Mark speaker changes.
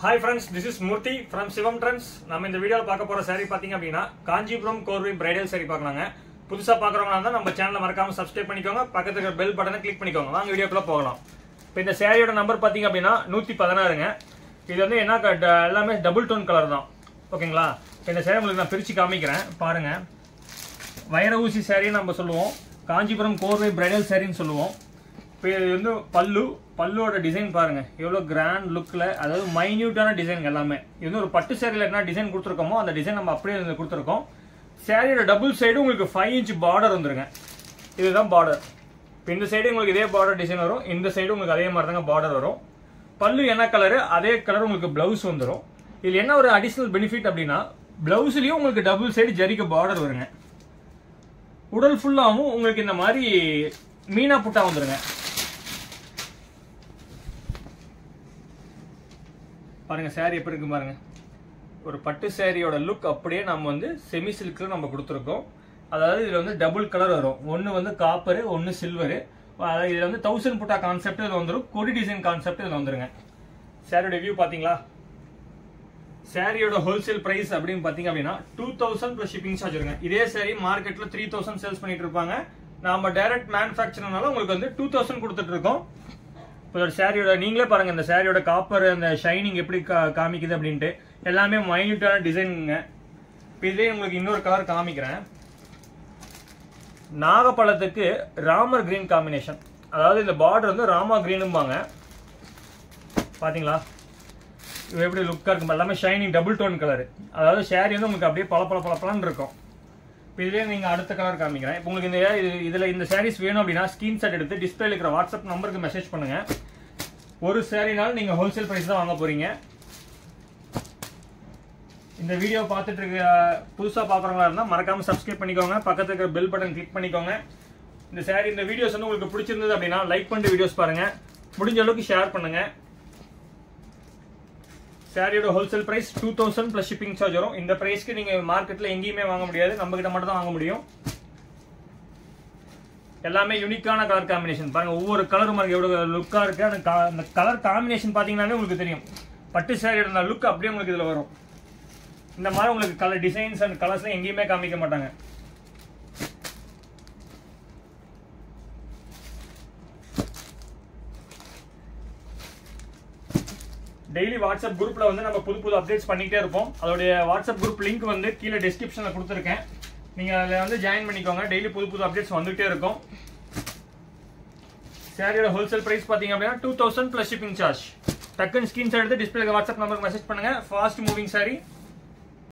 Speaker 1: hi friends this is Murthy from Sivam trends நம்ம இந்த வீடியோவில் பார்க்க போற saree பார்த்தீங்க அப்படின்னா காஞ்சிபுரம் கோர்வை பிரைடல் saree பார்க்கலாங்க புதுசாக பார்க்குறவங்களா இருந்தால் நம்ம சேனலை மறக்காம சப்ஸ்கிரைப் பண்ணிக்கோங்க பக்கத்துல இருக்கிற பெல் பட்டனை கிளிக் பண்ணிக்கோங்க வாங்க வீடியோக்குள்ள போகலாம் இப்போ இந்த சேரீயோட நம்பர் பார்த்தீங்க அப்படின்னா நூற்றி பதினாறுங்க இது வந்து என்ன க- ட- எல்லாமே டபுள் டோன் கலர் தான் ஓகேங்களா இப்போ இந்த சேரீ உங்களுக்கு நான் பிரித்து காமிக்கிறேன் பாருங்க வைர ஊசி சாரின்னு நம்ம சொல்லுவோம் காஞ்சிபுரம் கோர்வை பிரைடல் சாரின்னு சொல்லுவோம் இப்போ இது வந்து பல்லு பல்லுவோட டிசைன் பாருங்க எவ்வளோ கிராண்ட் லுக்கில் அதாவது மைன்யூட்டான டிசைன் எல்லாமே இது வந்து ஒரு பட்டு சேரீல என்ன டிசைன் கொடுத்துருக்கோமோ அந்த டிசைன் நம்ம அப்படியே இதுல கொடுத்துருக்கோம் சேரீயோட டபுள் சைடு உங்களுக்கு ஃபைவ் இன்ச் பார்டர் வந்துருங்க இதுதான் பார்டர் இப்போ இந்த சைடு உங்களுக்கு இதே பார்டர் டிசைன் வரும் இந்த சைடு உங்களுக்கு அதே மாதிரி தாங்க பார்டர் வரும் பல்லு என்ன கலரு அதே கலர் உங்களுக்கு பிளவுஸ் வந்துடும் இதில் என்ன ஒரு அடிஷனல் பெனிஃபிட் அப்படின்னா பிளவுஸ்லயும் உங்களுக்கு டபுள் சைடு ஜரிக்க பார்டர் வருங்க உடல் ஃபுல்லாகவும் உங்களுக்கு இந்த மாதிரி மீனா புட்டா வந்துருங்க பாருங்க saree எப்படி இருக்கு பாருங்க ஒரு பட்டு சாரியோட லுக் அப்படியே நம்ம வந்து செமி சில்க்ல நம்ம கொடுத்துருக்கோம் அதாவது இதுல வந்து டபுள் கலர் வரும் ஒன்னு வந்து காப்பரு ஒன்னு சில்வரு அதாவது இதுல வந்து தௌசண்ட் புட்டா கான்செப்ட் இதுல வந்துரும் கொடி டிசைன் கான்செப்ட் இதுல வந்துருங்க சாரியோட வியூ பாத்தீங்களா சாரியோட ஹோல்சேல் பிரைஸ் அப்படின்னு பாத்தீங்க அப்படின்னா two thousand plus shipping charge வருங்க இதே சாரி மார்க்கெட்ல த்ரீ தௌசண்ட் சேல்ஸ் பண்ணிட்டு இருப்பாங்க நாம டைரக்ட் மேனுஃபேக்சர்னால உங்களுக்கு வந்து டூ தௌசண்ட் கொடுத்துட்டு இருக்கோம் இப்போ இதோட சாரியோட நீங்களே பாருங்க இந்த சாரியோட காப்பர் அந்த ஷைனிங் எப்படி கா- காமிக்குது அப்படின்ட்டு எல்லாமே மைன்யூட்டான டிசைனுங்க இப்போ இதே உங்களுக்கு இன்னொரு கலர் காமிக்கிறேன் நாகப்பழத்துக்கு ராமர் கிரீன் காம்பினேஷன் அதாவது இந்த பார்டர் வந்து ராமா கிரீனும்பாங்க பாத்தீங்களா இது எப்படி லுக்காக இருக்கும் எல்லாமே ஷைனிங் டபுள் டோன் கலர் அதாவது ஷேரி வந்து உங்களுக்கு அப்படியே பல பல பல பலன்னு இருக்கும் இப்போ இதுலேயே நீங்கள் அடுத்த கலர் காமிக்கிறேன் இப்போ உங்களுக்கு இந்த இது இதில் இந்த சாரீஸ் வேணும் அப்படின்னா ஸ்கிரீன்ஷாட் எடுத்து டிஸ்பிளேல இருக்கிற வாட்ஸ்அப் நம்பருக்கு மெசேஜ் பண்ணுங்க ஒரு சாரினாலும் நீங்கள் ஹோல்சேல் ப்ரைஸ் தான் வாங்க போறீங்க இந்த வீடியோ பார்த்துட்டு இருக்க புதுசாக பார்க்குறவங்களா இருந்தால் மறக்காம சப்ஸ்கிரைப் பண்ணிக்கோங்க பக்கத்துல இருக்கிற பெல் பட்டன் கிளிக் பண்ணிக்கோங்க இந்த சாரி இந்த வீடியோஸ் வந்து உங்களுக்கு பிடிச்சிருந்தது அப்படின்னா லைக் பண்ணிட்டு வீடியோஸ் பாருங்க முடிஞ்ச அளவுக்கு ஷேர் பண்ணுங்க சாரியோட wholesale price two thousand plus shipping charge வரும் இந்த பிரைஸ்க்கு நீங்க மார்க்கெட்ல எங்கேயுமே வாங்க முடியாது நம்ம கிட்ட மட்டும் தான் வாங்க முடியும் எல்லாமே யூனிக்கான கலர் காம்பினேஷன் பாருங்க ஒவ்வொரு கலரும் பாருங்க எவ்வளவு லுக்கா இருக்கு அந்த கா- அந்த கலர் காம்பினேஷன் பாத்தீங்கன்னாலே உங்களுக்கு தெரியும் பட்டு சாரியோட அந்த லுக் அப்படியே உங்களுக்கு இதுல வரும் இந்த மாதிரி உங்களுக்கு கலர் டிசைன்ஸ் அண்ட் கலர்ஸ் எங்கேயுமே காமிக்க மாட்டாங்க டெய்லி வாட்ஸ்அப் குரூப்ல வந்து நம்ம புது புது அப்டேட்ஸ் பண்ணிக்கிட்டே இருப்போம் அதோடைய வாட்ஸ்அப் குரூப் லிங்க் வந்து கீழே டிஸ்கிரிப்ஷன்ல கொடுத்துருக்கேன் நீங்க அதில் வந்து ஜாயின் பண்ணிக்கோங்க டெய்லி புது புது அப்டேட்ஸ் வந்துகிட்டே இருக்கும் சாரியோட ஹோல்சேல் பிரைஸ் பாத்தீங்க அப்படின்னா two thousand plus shipping charge டக்குன்னு ஸ்கிரீன்ஷாட் எடுத்து டிஸ்பிளே வாட்ஸ்அப் நம்பருக்கு மெசேஜ் பண்ணுங்க ஃபாஸ்ட் மூவிங் சாரி